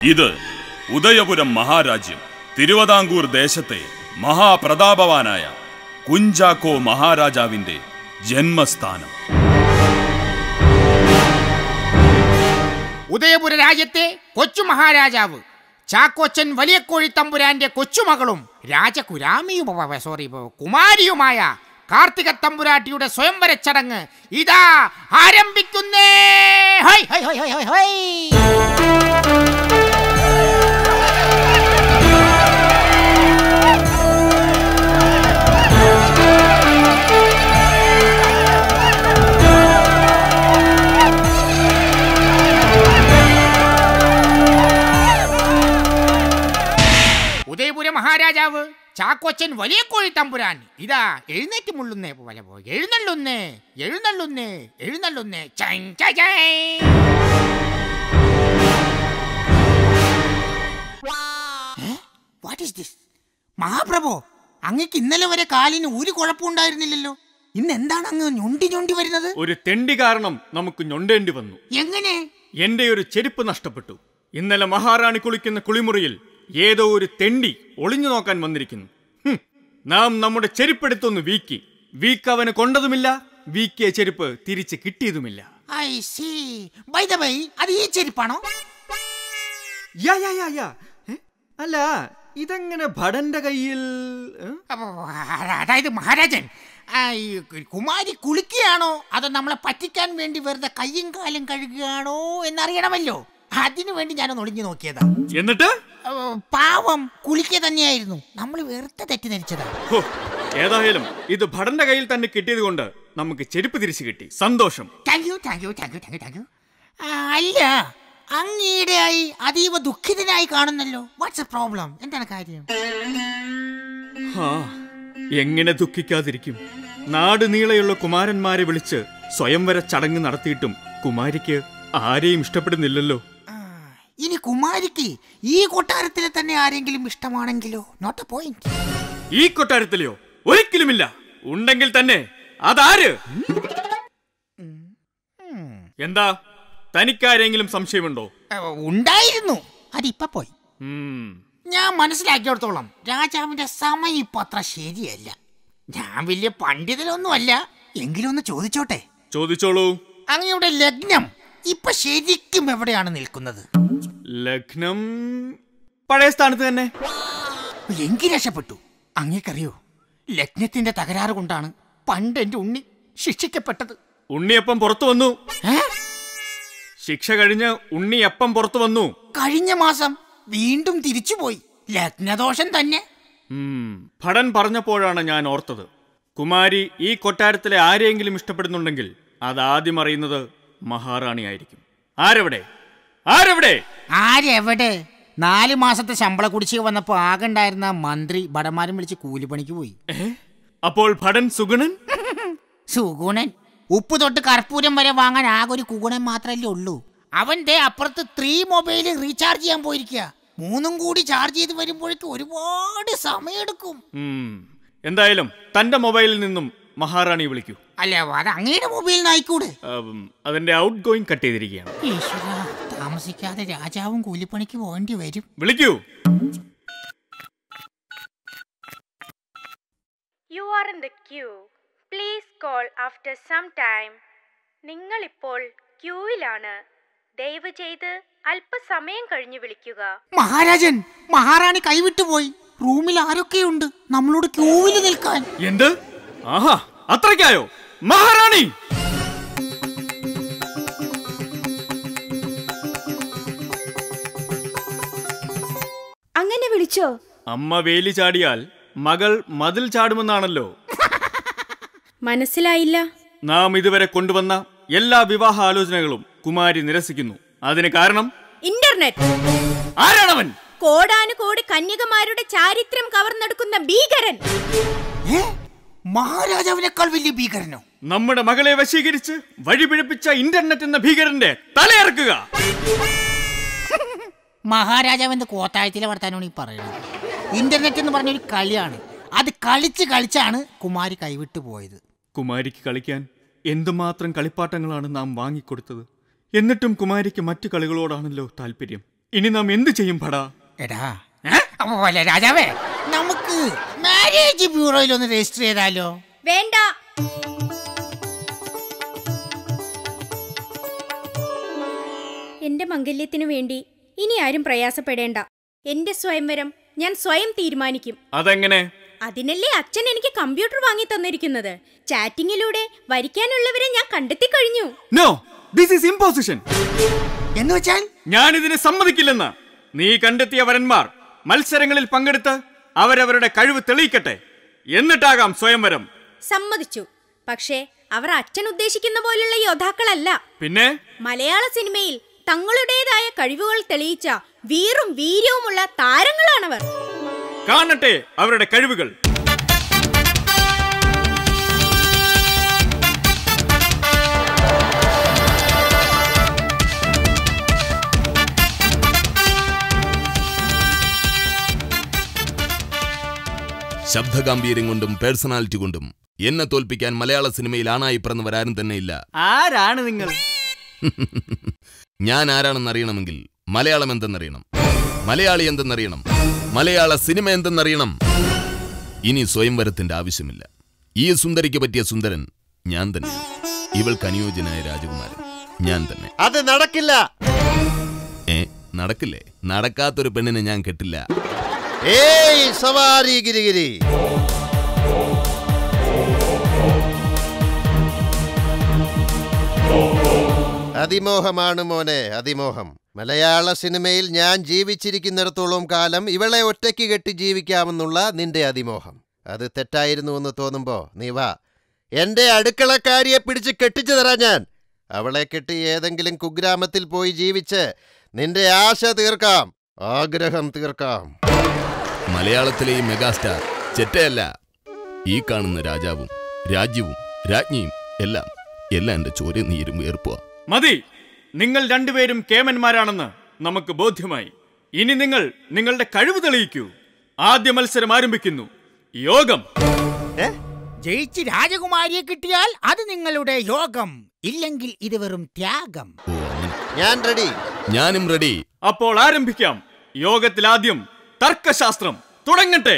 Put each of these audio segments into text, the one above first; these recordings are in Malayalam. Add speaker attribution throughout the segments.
Speaker 1: ഇത് ഉദയപുരം മഹാരാജ്യം തിരുവിതാംകൂർ ദേശത്തെ മഹാപ്രതാപവാനായ കുഞ്ചാക്കോ മഹാരാജാവിന്റെ ജന്മസ്ഥാനം
Speaker 2: ഉദയപുര രാജ്യത്തെ കൊച്ചു മഹാരാജാവ് ചാക്കോച്ചൻ വലിയ കോഴി തമ്പുരാന്റെ കൊച്ചുമകളും രാജകുരാമിയും സോറി കുമാരിയുമായ കാർത്തിക തമ്പുരാട്ടിയുടെ സ്വയംവര ചടങ്ങ് ഇതാ ആരംഭിക്കുന്നേ ഹൈ, ഹൈ, ഹൈ, ഹൈ, ഹൈ, ഹൈ. ഉദയപുര മഹാരാജാവ് ചാക്കോച്ചൻ വലിയ കോഴി തമ്പുരാൻ ഇതാ എഴുന്നേറ്റ് മുള്ളുന്നേ പോലെ പോ എഴുന്നള്ളുന്നേ എഴുന്നള്ളുന്നേ എഴുന്നള്ളുന്നേ ചൈ, ചൈ, ചൈ. ഏ? What is this? മഹാപ്രഭു അങ്ങക്ക് ഇന്നലെ വരെ കാലിന് ഒരു കുഴപ്പമുണ്ടായിരുന്നില്ലല്ലോ ഇന്ന് എന്താണ് അങ്ങ് ഞൊണ്ടി ഞൊണ്ടി വരുന്നത്
Speaker 3: ഒരു തെണ്ടി കാരണം നമുക്ക് ഞൊണ്ടേണ്ടി വന്നു
Speaker 2: എങ്ങനെ
Speaker 3: എന്റെ ഒരു ചെരുപ്പ് നഷ്ടപ്പെട്ടു ഇന്നലെ മഹാറാണി കുളിക്കുന്ന കുളിമുറിയിൽ ഏതോ ഒരു തെണ്ടി ഒളിഞ്ഞു നോക്കാൻ വന്നിരിക്കുന്നു ഹും, നാം നമ്മുടെ ചെരുപ്പെടുത്തൊന്ന് വീക്കി വീക്ക് അവന് കൊണ്ടതുമില്ല വീക്കിയ ചെരുപ്പ് തിരിച്ച് കിട്ടിയതുമില്ല
Speaker 2: I see by the by അത് ഈ ചെരുപ്പാണോ
Speaker 3: യാ, യാ, യാ, യാ. ഏ? അല്ല ഇതെങ്ങനെ ഭടന്റെ കയ്യിൽ ഏ?
Speaker 2: അപ്പൊ, അതായത് മഹാരാജൻ ആ, ഈ കുമാരി കുളിക്കുകയാണോ അതോ നമ്മളെ പറ്റിക്കാൻ വേണ്ടി വെറുതെ കയ്യും കാലും കഴുകുകയാണോ എന്നറിയണമല്ലോ അതിനു വേണ്ടി ഞാനൊന്ന് ഒളിഞ്ഞു നോക്കിയതാ
Speaker 3: എന്നിട്ട്
Speaker 2: ഓ, പാവം കുളിക്കുക തന്നെയായിരുന്നു നമ്മൾ വെറുതെ തെറ്റിദ്ധരിച്ചതാ
Speaker 3: ഹോ, ഏതായാലും ഇത് ഭടന്റെ കയ്യിൽ തന്നെ കിട്ടിയത് കൊണ്ട് നമുക്ക് ചെരുപ്പ് തിരിച്ചു കിട്ടി സന്തോഷം
Speaker 2: thank you thank you thank you thank you thank you അല്ല അങ്ങീടെയായി അതീവ ദുഃഖിതനായി കാണുന്നല്ലോ വാട്ട്സ് എ പ്രോബ്ലം എന്താണ് കാര്യം
Speaker 3: ആ എങ്ങനെ ദുഃഖിക്കാതിരിക്കും നാട് നീളെയുള്ള കുമാരന്മാരെ വിളിച്ച് സ്വയംവര ചടങ്ങ് നടത്തിയിട്ടും കുമാരിക്ക് ആരെയും ഇഷ്ടപ്പെടുന്നില്ലല്ലോ
Speaker 2: ആ, ഇനി കുമാരിക്ക് ഈ കൊട്ടാരത്തിലെ തന്നെ ആരെങ്കിലും ഇഷ്ടമാണെങ്കിലോ നോട്ട് എ പോയിന്റ്
Speaker 3: ഈ കൊട്ടാരത്തിലെയോ ഒരിക്കലുമില്ല ഉണ്ടെങ്കിൽ തന്നെ അതാര് എന്താ തനിക്കാരെങ്കിലും സംശയമുണ്ടോ
Speaker 2: ഉണ്ടായിരുന്നു അതിപ്പോ പോയി
Speaker 3: ഉം,
Speaker 2: ഞാൻ മനസ്സിലാക്കിയിടത്തോളം രാജാവിന്റെ സമയം ഇപ്പൊ അത്ര ശരിയല്ല ഞാൻ വലിയ പണ്ഡിതനൊന്നുമല്ല എങ്കിലും ഒന്ന് ചോദിച്ചോട്ടെ
Speaker 3: ചോദിച്ചോളൂ
Speaker 2: അങ്ങയുടെ ലഗ്നം ഇപ്പൊ ശരിക്കും എവിടെയാണ് നിൽക്കുന്നത്
Speaker 3: ലഗ്നം പഴയ സ്ഥാനത്ത് തന്നെ
Speaker 2: എങ്കിൽ രക്ഷപ്പെട്ടു അങ്ങേക്കറിയോ ലഗ്നത്തിന്റെ തകരാറ് കൊണ്ടാണ് പണ്ട് എന്റെ ഉണ്ണി ശിക്ഷിക്കപ്പെട്ടത്
Speaker 3: ഉണ്ണിയപ്പം പുറത്തു വന്നു
Speaker 2: ഏ?
Speaker 3: ശിക്ഷ കഴിഞ്ഞ് ഉണ്ണിയപ്പം പുറത്തു വന്നു
Speaker 2: കഴിഞ്ഞ മാസം വീണ്ടും തിരിച്ചുപോയി ലഗ്നദോഷം തന്നെ
Speaker 3: ഉം, ഭടൻ പറഞ്ഞപ്പോഴാണ് ഞാൻ ഓർത്തത് കുമാരി ഈ കൊട്ടാരത്തിലെ ആരെയെങ്കിലും ഇഷ്ടപ്പെടുന്നുണ്ടെങ്കിൽ അതാദ്യം അറിയുന്നത് മഹാറാണിയായിരിക്കും ആരെവിടെ ആരെവിടെ
Speaker 2: ആരെവിടെ നാല് മാസത്തെ ശമ്പള കുടിശ്ശിക വന്നപ്പോ ആകെ ഉണ്ടായിരുന്ന മന്ത്രി ഭടന്മാരും വിളിച്ച് കൂലിപ്പണിക്ക് പോയി
Speaker 3: ഏ? അപ്പോൾ ഭടൻ സുഗുണൻ
Speaker 2: സുഗുണൻ ഉപ്പ് തൊട്ട് കർപ്പൂരം വരെ വാങ്ങാൻ ആകെ ഒരു കുഗുണൻ മാത്രമല്ലേ ഉള്ളൂ അവൻ ദേ അപ്പുറത്ത് ത്രീ മൊബൈൽ റീചാർജ് ചെയ്യാൻ പോയിരിക്കുക മൂന്നും കൂടി ചാർജ് ചെയ്ത് വരുമ്പോഴേക്കും ഒരുപാട് സമയമെടുക്കും
Speaker 3: ഉം, എന്തായാലും തന്റെ മൊബൈലിൽ നിന്നും മഹാറാണി വിളിക്കൂ
Speaker 2: അല്ല അത് അങ്ങയുടെ മൊബൈലിൽ ആയിക്കൂടെ
Speaker 3: ഉം, അതിന്റെ ഔട്ട് ഗോയിങ് കട്ട് ചെയ്തിരിക്കുകയാണ്
Speaker 2: ഈശ്വര താമസിക്കാതെ രാജാവും കൂലിപ്പണിക്ക് പോകേണ്ടി വരും
Speaker 3: വിളിക്കൂ
Speaker 4: you are in the queue please call after some time നിങ്ങളിപ്പോൾ ക്യൂവിലാണ് ദയവ് ചെയ്ത് അല്പസമയം കഴിഞ്ഞ് വിളിക്കുക
Speaker 2: മഹാരാജൻ മഹാറാണി കൈവിട്ടുപോയി റൂമിൽ ആരൊക്കെയുണ്ട് നമ്മളോട് ക്യൂവിൽ നിൽക്കാൻ
Speaker 3: എന്ത് ആഹാ അത്രയ്ക്കായോ മഹാറാണി
Speaker 5: അങ്ങനെ വിളിച്ചോ
Speaker 3: അമ്മ വേലി ചാടിയാൽ മകൾ മതിൽ ചാടുമെന്നാണല്ലോ
Speaker 5: മനസ്സിലായില്ല
Speaker 3: നാം ഇതുവരെ കൊണ്ടുവന്ന എല്ലാ വിവാഹ ആലോചനകളും കുമാരി നിരസിക്കുന്നു അതിന് കാരണം
Speaker 5: ഇന്റർനെറ്റ്
Speaker 3: ആരാണവൻ
Speaker 5: കോടാനുകോടി കന്യകമാരുടെ ചാരിത്രം കവർന്നെടുക്കുന്ന ഭീകരൻ
Speaker 2: ഏ? മഹാരാജാവിനേക്കാൾ വലിയ ഭീകരനോ
Speaker 3: നമ്മുടെ മകളെ വശീകരിച്ച് വഴിപിഴപ്പിച്ച ഇന്റർനെറ്റ് എന്ന ഭീകരന്റെ തലയിറക്കുക
Speaker 2: മഹാരാജാവിന്റെ കോത്തായത്തിലെ വർത്താനമാണ് ഈ പറയുന്നത് ഇന്റർനെറ്റ് എന്ന് പറഞ്ഞൊരു കളിയാണ് അത് കളിച്ച് കളിച്ചാണ് കുമാരി കൈവിട്ടു പോയത്
Speaker 3: കുമാരിക്ക് കളിക്കാൻ എന്തുമാത്രം കളിപ്പാട്ടങ്ങളാണ് നാം വാങ്ങിക്കൊടുത്തത് എന്നിട്ടും കുമാരിക്ക് മറ്റു കളികളോടാണല്ലോ താല്പര്യം ഇനി നാം എന്ത് ചെയ്യും പടാ
Speaker 2: എടാ അപ്പൊ പോലെ രാജാവേ നമുക്ക് മാരേജ് ബ്യൂറോയിൽ ഒന്ന് രജിസ്റ്റർ ചെയ്താലോ
Speaker 5: വേണ്ട എന്റെ മംഗല്യത്തിനു വേണ്ടി ഇനി ആരും പ്രയാസപ്പെടേണ്ട എന്റെ സ്വയംവരം ഞാൻ സ്വയം തീരുമാനിക്കും
Speaker 3: അതെങ്ങനെ
Speaker 5: അതിനല്ലേ അച്ഛൻ എനിക്ക് കമ്പ്യൂട്ടർ വാങ്ങി തന്നിരിക്കുന്നത് ചാറ്റിങ്ങിലൂടെ വരിക്കാനുള്ളവരെ ഞാൻ കണ്ടെത്തി കഴിഞ്ഞു
Speaker 3: നോ ദിസ് ഈസ് ഇമ്പോസിഷൻ
Speaker 2: എന്ന് വെച്ചാൽ
Speaker 3: ഞാനിതിന് സമ്മതിക്കില്ലെന്ന് നീ കണ്ടെത്തിയ വരന്മാർ മത്സരങ്ങളിൽ പങ്കെടുത്ത് അവരവരുടെ കഴിവ് തെളിയിക്കട്ടെ എന്നിട്ടാകാം സ്വയംവരം
Speaker 5: സമ്മതിച്ചു പക്ഷേ അവർ അച്ഛൻ ഉദ്ദേശിക്കുന്ന പോലുള്ള യോദ്ധാക്കളല്ല
Speaker 3: പിന്നെ
Speaker 5: മലയാള സിനിമയിൽ തങ്ങളുടേതായ കഴിവുകൾ തെളിയിച്ച വീറും വീര്യവുമുള്ള താരങ്ങളാണവർ
Speaker 3: കാണട്ടെ അവരുടെ കഴിവുകൾ
Speaker 6: ശബ്ദഗാംഭീര്യം കൊണ്ടും പേഴ്സണാലിറ്റി കൊണ്ടും എന്നെ തോൽപ്പിക്കാൻ മലയാള സിനിമയിൽ ആണായി പിറന്നവരാരും തന്നെ ഇല്ല
Speaker 3: ആരാണ് നിങ്ങൾ
Speaker 6: ഞാൻ ആരാണെന്ന് അറിയണമെങ്കിൽ മലയാളം എന്തെന്നറിയണം മലയാളി എന്തെന്നറിയണം മലയാള സിനിമ എന്തെന്നറിയണം ഇനി സ്വയംവരത്തിന്റെ ആവശ്യമില്ല ഈ സുന്ദരിക്ക് പറ്റിയ സുന്ദരൻ ഞാൻ തന്നെ ഇവൾക്ക് അനുയോജ്യനായ രാജകുമാരൻ ഞാൻ തന്നെ
Speaker 7: അത് നടക്കില്ല
Speaker 6: ഏ നടക്കില്ലേ നടക്കാത്തൊരു പെണ്ണിനെ ഞാൻ കെട്ടില്ല
Speaker 7: ഏയ് സവാരി ഗിരിഗിരി അതിമോഹമാണ് മോനെ അതിമോഹം മലയാള സിനിമയിൽ ഞാൻ ജീവിച്ചിരിക്കുന്നിടത്തോളം കാലം ഇവളെ ഒറ്റയ്ക്ക് കെട്ടി ജീവിക്കാമെന്നുള്ള നിന്റെ അതിമോഹം അത് തെറ്റായിരുന്നു എന്ന് തോന്നുമ്പോ നീ വാ എന്റെ അടുക്കളക്കാരിയെ പിടിച്ച് കെട്ടിച്ചു തരാം ഞാൻ അവളെ കെട്ടി ഏതെങ്കിലും കുഗ്രാമത്തിൽ പോയി ജീവിച്ച് നിന്റെ ആശ തീർക്കാം ആഗ്രഹം തീർക്കാം
Speaker 6: മലയാളത്തിലെ ഈ മെഗാസ്റ്റാർ ചെറ്റയല്ല ഈ കാണുന്ന രാജാവും രാജ്യവും രാജ്ഞിയും എല്ലാം എല്ലാം എന്റെ ചോര നീരും വേർപ്പുക
Speaker 3: മതി നിങ്ങൾ രണ്ടുപേരും കേമന്മാരാണെന്ന് നമുക്ക് ബോധ്യമായി ഇനി നിങ്ങൾ നിങ്ങളുടെ കഴിവ് തെളിയിക്കൂ ആദ്യ മത്സരം ആരംഭിക്കുന്നു യോഗം
Speaker 7: ഏ
Speaker 2: ജയിച്ച് രാജകുമാരിയെ കിട്ടിയാൽ അത് നിങ്ങളുടെ യോഗം ഇല്ലെങ്കിൽ ഇത് വെറും ത്യാഗം
Speaker 6: ഓ അങ്ങനെ
Speaker 7: ഞാൻ റെഡി
Speaker 6: ഞാനും റെഡി
Speaker 3: അപ്പോൾ ആരംഭിക്കാം യോഗത്തിൽ ആദ്യം തർക്കശാസ്ത്രം തുടങ്ങട്ടെ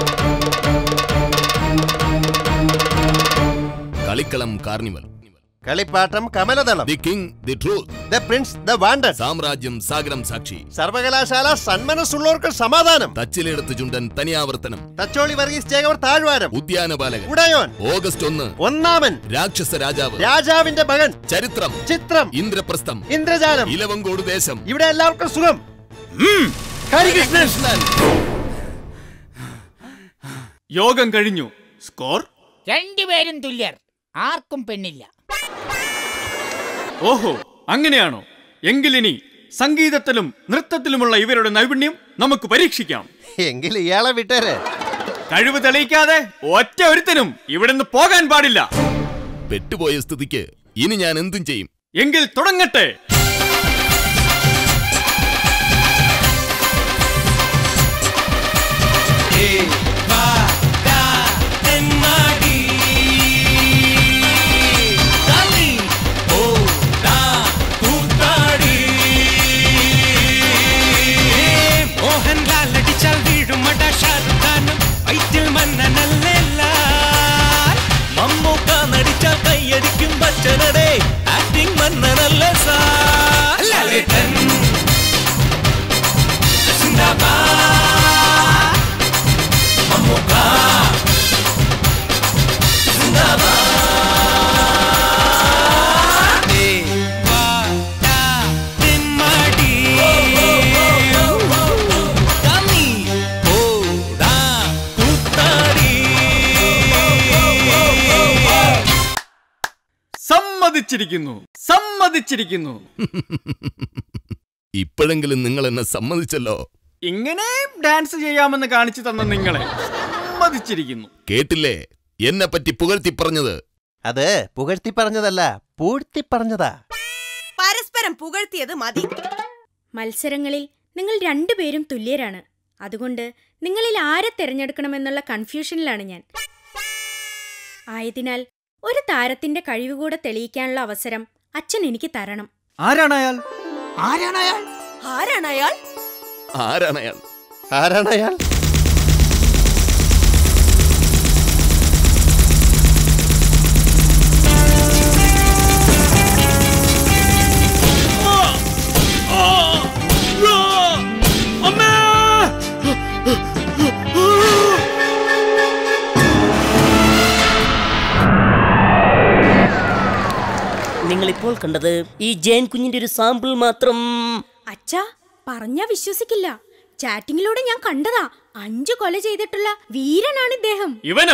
Speaker 6: Kalikkalam Carnival
Speaker 7: Kalippattam Kamaladalam
Speaker 6: The King The Truth
Speaker 7: The Prince The Wanted
Speaker 6: Samrajyam Sagaram Sakshi
Speaker 7: Sarvakalashala Sanmanassullavarkku Samadhanam
Speaker 6: Thachiledathu Chundan Thaniyavarthanam
Speaker 7: Thacholi Varghese Chekavar Thazhvaram
Speaker 6: Udyanapalakan
Speaker 7: Udayon
Speaker 6: August ഒന്ന്
Speaker 7: ഒന്നാമൻ
Speaker 6: രാക്ഷസ രാജാവ്
Speaker 7: രാജാവിന്റെ മകൻ
Speaker 6: ചരിത്രം
Speaker 7: ചിത്രം
Speaker 6: ഇന്ദ്രപ്രസ്ഥം
Speaker 7: ഇന്ദ്രജാലം
Speaker 6: ഇലവങ്കോട് ദേശം
Speaker 7: ഇവിടെ എല്ലാവർക്കും സുഖം ഹരികൃഷ്ണൻ
Speaker 3: യോഗം കഴിഞ്ഞു സ്കോർ
Speaker 2: രണ്ടുപേരും തുല്യർ ആർക്കും പെണ്ണില്ല
Speaker 3: ഓഹോ അങ്ങനെയാണോ എങ്കിലിനി സംഗീതത്തിലും നൃത്തത്തിലുമുള്ള ഇവരുടെ നൈപുണ്യം നമുക്ക് പരീക്ഷിക്കാം
Speaker 7: എങ്കിൽ ഇയാളെ വിട്ടേരെ
Speaker 3: കഴിവ് തെളിയിക്കാതെ ഒറ്റ ഒരുത്തനും ഇവിടുന്ന് പോകാൻ പാടില്ല
Speaker 6: പെട്ടുപോയ സ്ഥിതിക്ക് ഇനി ഞാൻ എന്തും ചെയ്യും
Speaker 3: എങ്കിൽ തുടങ്ങട്ടെ
Speaker 8: മോഹൻലാൽ അടിച്ചാൽ വീഴുമട ഷാറുഖ് ഖാനും വയറ്റിൽ മന്നനല്ല മമ്മൂക്ക നടിച്ചാൽ കൈയടിക്കും ബച്ചനടെ ആക്ടിംഗ് മന്നനല്ല സാർ ലളിതൻ സിന്ദാബാദ് മമ്മൂക്ക സിന്ദാബാദ് ദേവാടാ തെമ്മാടി കമ്മി ഓടാ കൂത്താടി
Speaker 3: സമ്മതിച്ചിരിക്കുന്നു സമ്മതിച്ചിരിക്കുന്നു
Speaker 6: ഇപ്പോഴെങ്കിലും നിങ്ങൾ എന്നെ സമ്മതിച്ചല്ലോ
Speaker 3: ഇങ്ങനെ ഡാൻസ് ചെയ്യാമെന്ന് കാണിച്ചു തന്ന നിങ്ങളെ സമ്മതിച്ചിരിക്കുന്നു
Speaker 6: കേട്ടില്ലേ എന്നെ പറ്റി പുകഴ്ത്തി പറഞ്ഞത്
Speaker 7: അത് പുകഴ്ത്തി പറഞ്ഞതല്ല പൂഴ്ത്തി പറഞ്ഞതാ
Speaker 9: പരസ്പരം പുകഴ്ത്തിയത് മതി
Speaker 5: മത്സരങ്ങളിൽ നിങ്ങൾ രണ്ടുപേരും തുല്യരാണ് അതുകൊണ്ട് നിങ്ങളിൽ ആരെ തിരഞ്ഞെടുക്കണമെന്നുള്ള കൺഫ്യൂഷനിലാണ് ഞാൻ ആയതിനാൽ ഒരു താരത്തിന്റെ കഴിവ് കൂടെ തെളിയിക്കാനുള്ള അവസരം അച്ഛൻ എനിക്ക് തരണം
Speaker 3: ആരാണ് അയാൾ
Speaker 2: ആരാണ് അയാൾ
Speaker 9: ആരാണ് അയാൾ
Speaker 6: ആരാണ് അയാൾ
Speaker 7: ആരാണ് അയാൾ
Speaker 10: നിങ്ങൾ ഇപ്പോൾ കണ്ടത് ഈ ജയൻ കുഞ്ഞിന്റെ ഒരു സാമ്പിൾ മാത്രം
Speaker 5: അച്ഛാ പറഞ്ഞാ വിശ്വസിക്കില്ല ചാറ്റിങ്ങിലൂടെ ഞാൻ കണ്ടതാ അഞ്ചു കൊല ചെയ്തിട്ടുള്ള വീരനാണ് ഇദ്ദേഹം
Speaker 3: ഇവനോ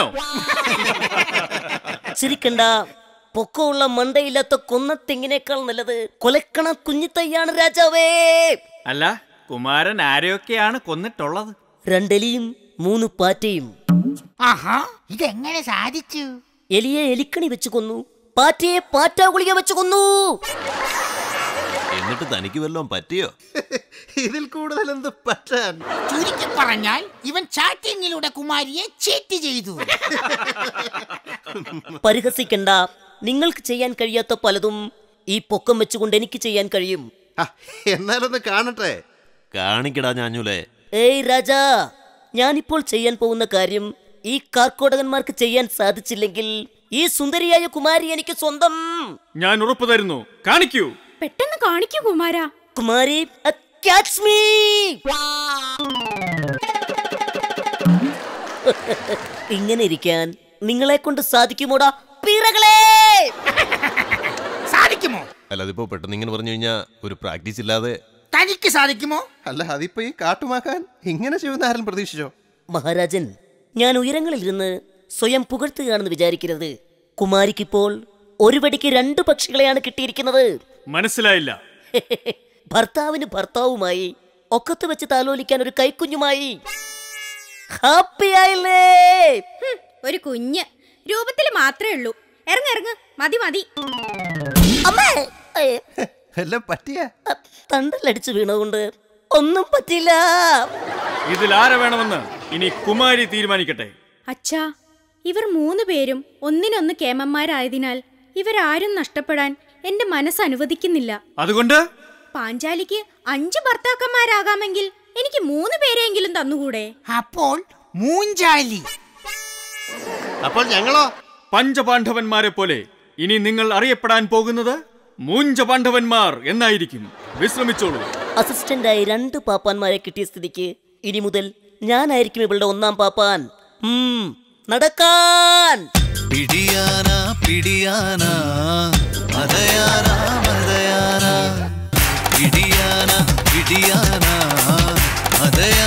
Speaker 10: ചിരിക്കണ്ട പൊക്കമുള്ള മണ്ടയില്ലാത്ത കൊന്ന തെങ്ങിനേക്കാൾ നല്ലത് കൊലക്കണ കുഞ്ഞിത്തയ്യാണ് രാജാവേ
Speaker 3: അല്ല കുമാരൻ ആരെയൊക്കെയാണ് കൊന്നിട്ടുള്ളത്
Speaker 10: രണ്ടെലിയും മൂന്ന് പാറ്റയും
Speaker 2: ആഹാ ഇതെങ്ങനെ സാധിച്ചു
Speaker 10: എലിയെ എലിക്കണി വെച്ച് കൊന്നു പാറ്റയെ പാറ്റാ ഗുളിക വെച്ച് കൊന്നു
Speaker 11: എന്നിട്ട് തനിക്ക് വല്ലതും പറ്റിയോ
Speaker 7: ഇതിൽ കൂടുതൽ എന്ത് പറ്റാൻ
Speaker 2: ചുരുക്കി പറഞ്ഞാൽ ഇവൻ ചാറ്റിങ്ങിലൂടെ കുമാരിയെ ചീറ്റ് ചെയ്തു
Speaker 10: പരിഹസിക്കണ്ട നിങ്ങൾക്ക് ചെയ്യാൻ കഴിയാത്ത പലതും ഈ പൊക്കം വെച്ചുകൊണ്ട് എനിക്ക് ചെയ്യാൻ കഴിയും
Speaker 7: ആ, എന്നാലൊന്ന് കാണട്ടെ
Speaker 11: കാണിക്കടാ ഞാഞ്ഞൂലേ
Speaker 10: ഏയ് രാജാ ഞാനിപ്പോൾ ചെയ്യാൻ പോകുന്ന കാര്യം ഈ കാർക്കോടകന്മാർക്ക് ചെയ്യാൻ സാധിച്ചില്ലെങ്കിൽ ഈ സുന്ദരിയായ കുമാരി എനിക്ക് സ്വന്തം
Speaker 3: ഞാൻ ഉറപ്പു തരുന്നു കാണിക്കൂ
Speaker 5: പെട്ടെന്ന് കാണിക്കൂ കുമാര
Speaker 10: കുമാരി ക്യാച്ച് മീ ഇങ്ങനെ ഇരിക്കാൻ നിങ്ങളെ കൊണ്ട് സാധിക്കുമോടാ പീറകളെ
Speaker 2: സാധിക്കുമോ
Speaker 11: അല്ല അതിപ്പോ പെട്ടെന്ന് ഇങ്ങനെ പറഞ്ഞു കഴിഞ്ഞാൽ ഒരു പ്രാക്ടീസ് ഇല്ലാതെ
Speaker 2: തനിക്ക് സാധിക്കുമോ
Speaker 7: അല്ല അതിപ്പോ ഈ കാട്ടുമാക്കാൻ ഇങ്ങനെ ചെയ്യുന്ന ആരും പ്രതീക്ഷിച്ചോ
Speaker 10: മഹാരാജൻ ഞാൻ ഉയരങ്ങളിലിരുന്ന് സ്വയം പുകഴ്ത്തുകയാണെന്ന് വിചാരിക്കരുത് കുമാരിക്കിപ്പോൾ ഒരു വെടിക്ക് രണ്ട് പക്ഷികളെയാണ് കിട്ടിയിരിക്കുന്നത്
Speaker 3: മനസ്സിലായില്ല
Speaker 10: ഭർത്താവിന് ഭർത്താവുമായി ഒക്കത്ത് വെച്ച് താലോലിക്കാൻ ഒരു കൈക്കുഞ്ഞുമായി ഹാപ്പി ആയില്ലേ
Speaker 5: ഹും, ഒരു കുഞ്ഞ് രൂപത്തിൽ മാത്രമേ ഉള്ളൂ ഇറങ്ങ ഇറങ്ങ് മതി മതി
Speaker 10: അമ്മേ ഏ,
Speaker 7: എല്ലാം പറ്റിയ
Speaker 10: തണ്ടലടിച്ചു വീണതുകൊണ്ട് ഒന്നും പറ്റില്ല
Speaker 3: ഇതിൽ ആരെ വേണമെന്ന് ഇനി കുമാരി തീരുമാനിക്കട്ടെ
Speaker 5: അച്ഛാ ഇവർ മൂന്ന് പേരും ഒന്നിനൊന്ന് കേമന്മാരായതിനാൽ ഇവരാരും നഷ്ടപ്പെടാൻ എന്റെ മനസ്സ് അനുവദിക്കുന്നില്ല
Speaker 3: അതുകൊണ്ട്
Speaker 5: പാഞ്ചാലിക്ക് അഞ്ച് ഭർത്താക്കന്മാരാകാമെങ്കിൽ എനിക്ക് മൂന്ന് പേരെങ്കിലും തന്നുകൂടെ
Speaker 2: അപ്പോൾ മൂഞ്ചാലി
Speaker 7: അപ്പോൾ ഞങ്ങളോ
Speaker 3: പഞ്ചപാണ്ഡവന്മാരെ പോലെ ഇനി നിങ്ങൾ അറിയപ്പെടാൻ പോകുന്നത് മൂഞ്ചപാണ്ഡവന്മാർ എന്നായിരിക്കും വിശ്രമിച്ചോളൂ
Speaker 10: അസിസ്റ്റന്റായി രണ്ട് പാപ്പാന്മാരെ കിട്ടിയ സ്ഥിതിക്ക് ഇനി മുതൽ ഞാനായിരിക്കും ഇവളുടെ ഒന്നാം പാപ്പാൻ ഉം, നടക്കാൻ
Speaker 8: പിടിയാന പിടിയാന മതയാന മതയാന പിടിയാന പിടിയാന മതയാന